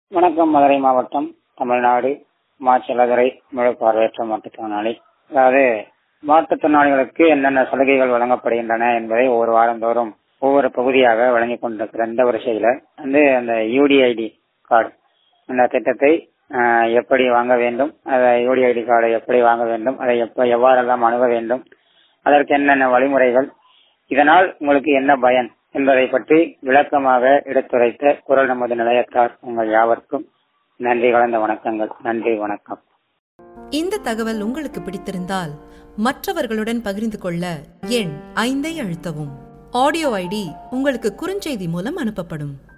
வணக்கம் மதுரை மாவட்டம் தமிழ்நாடு மாச்சலதுறை முழு பார்வையற்ற மாற்றுத்திறனாளி அதாவது மாற்றுத்திறனாளிகளுக்கு என்னென்ன சலுகைகள் வழங்கப்படுகின்றன என்பதை ஒவ்வொரு வாரந்தோறும் ஒவ்வொரு பகுதியாக வழங்கிக் கொண்டிருக்கிற இந்த வரிசையில வந்து அந்த யூடிஐடி கார்டு அந்த திட்டத்தை ஆஹ், எப்படி வாங்க வேண்டும் அதை யூடிஐடி கார்டை எப்படி வாங்க வேண்டும் அதை எப்ப எவ்வாறெல்லாம் அணுக வேண்டும் அதற்கு என்னென்ன வழிமுறைகள் இதனால் உங்களுக்கு என்ன பயன் என்பதை பற்றி விளக்கமாக எடுத்துரைத்த குரல் நமது நிலையத்தார் உங்கள் யாவருக்கும் நன்றி கலந்த வணக்கங்கள் நன்றி வணக்கம் இந்த தகவல் உங்களுக்கு பிடித்திருந்தால் மற்றவர்களுடன் பகிர்ந்து கொள்ள எண் ஐந்தை அழுத்தவும் ஆடியோ ஐடி உங்களுக்கு குறுஞ்செய்தி மூலம் அனுப்பப்படும்